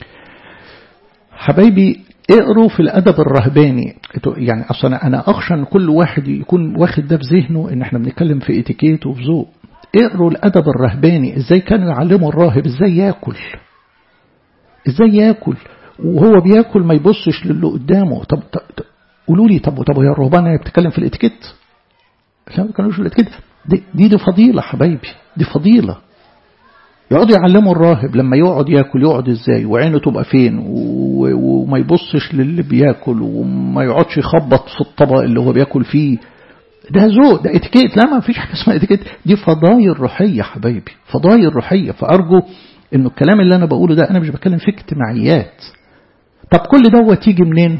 حبايبي اقروا في الادب الرهباني يعني اصلا انا اخشى ان كل واحد يكون واخد ده في ذهنه ان احنا بنتكلم في اتيكيت وفي ذوق اقروا الادب الرهباني ازاي كانوا يعلموا الراهب ازاي ياكل ازاي ياكل وهو بياكل ما يبصش للي قدامه طب, طب قولوا لي طب طب هي الرهبانه بتتكلم في الاتيكيت لا ما كانوش في الاتيكيت دي, دي دي فضيله حبايبي دي فضيله يقعدوا يعلموا الراهب لما يقعد ياكل يقعد ازاي وعينه تبقى فين وما يبصش للي بياكل وما يقعدش يخبط في الطبق اللي هو بياكل فيه ده ذوق ده اتيكيت لا ما فيش حاجه اسمها اتيكيت دي فضايل روحيه حبايبي فضايل روحيه فارجو انه الكلام اللي انا بقوله ده انا مش بتكلم في اجتماعيات طب كل دوت يجي منين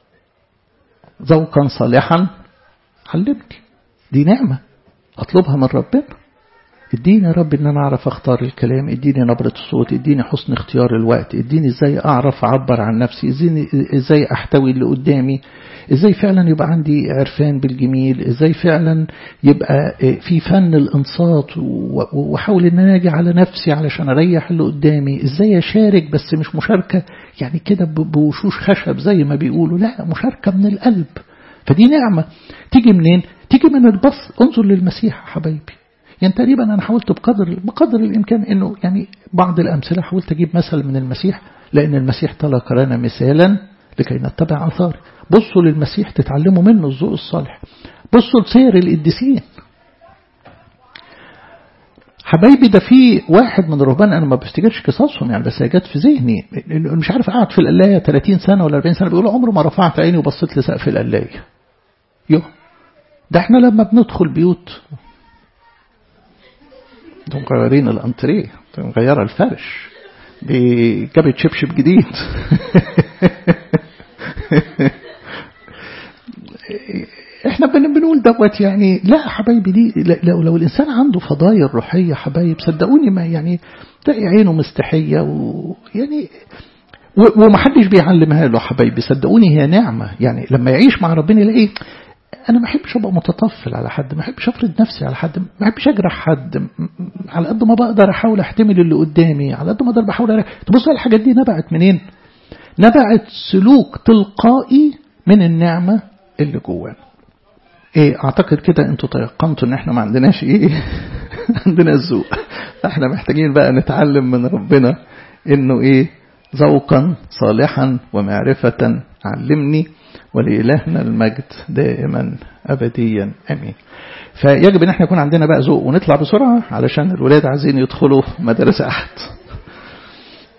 ذوقا صالحا علمني دي نعمه اطلبها من ربنا اديني يا رب ان انا اعرف اختار الكلام اديني نبرة الصوت اديني حسن اختيار الوقت اديني ازاي اعرف اعبر عن نفسي اديني ازاي احتوي اللي قدامي ازاي فعلا يبقى عندي عرفان بالجميل ازاي فعلا يبقى في فن الانصات واحاول ان انا اجي على نفسي علشان اريح اللي قدامي ازاي اشارك بس مش مشاركة يعني كده بوشوش خشب زي ما بيقولوا لا مشاركة من القلب فدي نعمة تيجي منين تيجي من البص انظر للمسيح حبايبي يعني تقريبا أنا حاولت بقدر بقدر الإمكان إنه يعني بعض الأمثلة حاولت أجيب مثل من المسيح لأن المسيح ترك لنا مثالا لكي نتبع آثار بصوا للمسيح تتعلموا منه الذوق الصالح بصوا لسير القديسين حبايبي ده في واحد من الرهبان انا ما بفتكرش قصصهم يعني بس هي جت في ذهني مش عارف قعد في القلايه 30 سنه ولا 40 سنه بيقول عمره ما رفعت عيني وبصيت لسقف القلايه يو ده احنا لما بندخل بيوت ده مغيرين الانتريه مغيره الفرش دي جابت شبشب جديد احنا بنقول دوت يعني لا حبايبي دي لو, لو الانسان عنده فضايل روحيه حبايب صدقوني ما يعني تلاقي عينه مستحيه ويعني ومحدش بيعلمها له حبايبي صدقوني هي نعمه يعني لما يعيش مع ربنا يلاقي انا ما احبش ابقى متطفل على حد ما احبش افرض نفسي على حد ما احبش اجرح حد على قد ما بقدر احاول احتمل اللي قدامي على قد ما اقدر بحاول أرح. تبص الحاجات دي نبعت منين نبعت سلوك تلقائي من النعمه اللي جوانا ايه اعتقد كده انتوا تيقنتوا ان احنا ما عندناش ايه عندنا الذوق احنا محتاجين بقى نتعلم من ربنا انه ايه ذوقا صالحا ومعرفة علمني ولإلهنا المجد دائما أبديا أمين فيجب ان احنا يكون عندنا بقى ذوق ونطلع بسرعة علشان الولاد عايزين يدخلوا مدارس أحد